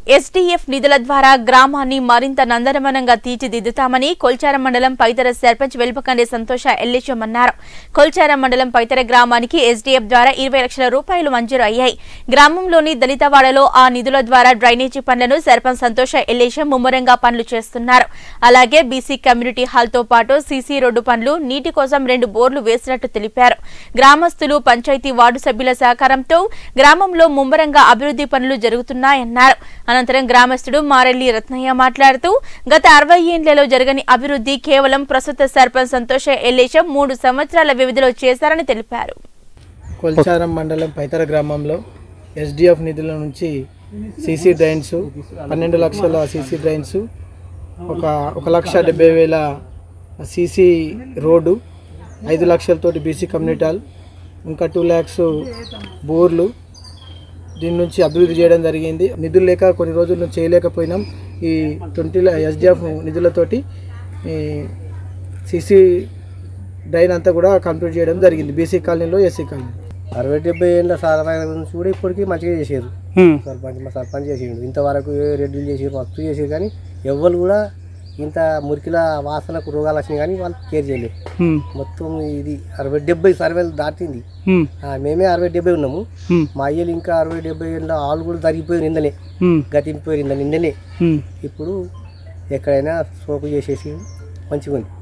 SDF నిధుల ద్వారా గ్రామాన్ని మరింత నందనవనంగా తీర్చిదిద్దుతామని కొల్చారం మండలం పైతర సర్పంచ్ వెల్పకండి సంతోష ఎల్లేశం అన్నారు కొల్చారం మండలం పైతర గ్రామానికి ఎస్డీఎఫ్ ద్వారా ఇరవై లక్షల రూపాయలు మంజూరు అయ్యాయి గ్రామంలోని దళితవాడలో ఆ నిధుల ద్వారా డ్రైనేజీ పనులను సర్పంచ్ సంతోష ఎల్లేశం ముమ్మరంగా పనులు చేస్తున్నారు అలాగే బీసీ కమ్యూనిటీ హాల్ తో పాటు సీసీ రోడ్డు పనులు నీటి కోసం రెండు బోర్లు వేసినట్టు తెలిపారు గ్రామస్తులు పంచాయతీ వార్డు సభ్యుల సహకారంతో గ్రామంలో ముమ్మరంగా అభివృద్ధి పనులు జరుగుతున్నాయన్నారు అనంతరం గ్రామస్తుడు మారెల్లి రత్నయ్య మాట్లాడుతూ గత అరవై ఏండ్లలో జరగని అభివృద్ధి కేవలం ప్రస్తుత సర్పంచ్ సంతోష ఎల్లేశం మూడు సంవత్సరాల వ్యవధిలో చేశారని తెలిపారు కొల్చారం మండలం పైతర గ్రామంలో ఎస్డిఎఫ్ నిధుల నుంచి సీసీ డ్రైన్స్ పన్నెండు లక్షల సీసీ డ్రైన్స్ ఒక ఒక లక్ష డెబ్బై వేల సీసీ రోడ్డు ఐదు లక్షలతోటి బీసీ కమ్యూనిటీ హాల్ ఇంకా టూ ల్యాక్స్ బోర్లు దీని నుంచి అభివృద్ధి చేయడం జరిగింది నిధులు లేక కొన్ని రోజులు నుంచి చేయలేకపోయినాం ఈ ట్వంటీ ఎస్డిఎఫ్ నిధులతోటి ఈ సీసీ డ్రైన్ అంతా కూడా కంప్లీట్ చేయడం జరిగింది బీసీ కాలనీలో ఎస్సీ కాలనీ అరవై డెబ్బై ఏళ్ళ సాధారణ నుంచి కూడా ఇప్పటికీ మంచిగా చేసారు సర్పంచ్ మా సర్పంచ్ చేసిండు ఇంతవరకు ఏ రెడ్డిలు చేసారు మస్తు చేసారు కానీ ఎవ్వరు కూడా ఇంత మురికిల వాసనకు రోగాలు వచ్చినాయి కానీ వాళ్ళు కేర్ చేయలేదు మొత్తం ఇది అరవై డెబ్బై సర్వేలు దాటింది ఆ, మేమే అరవై డెబ్బై ఉన్నాము మా అయ్యలు ఇంకా అరవై డెబ్బై ఏళ్ళ వాళ్ళు కూడా తరిగిపోయారు నిందనే గతింపోయారు నింద నిందనే ఇప్పుడు ఎక్కడైనా సోకు చేసేసి మంచిగా ఉంది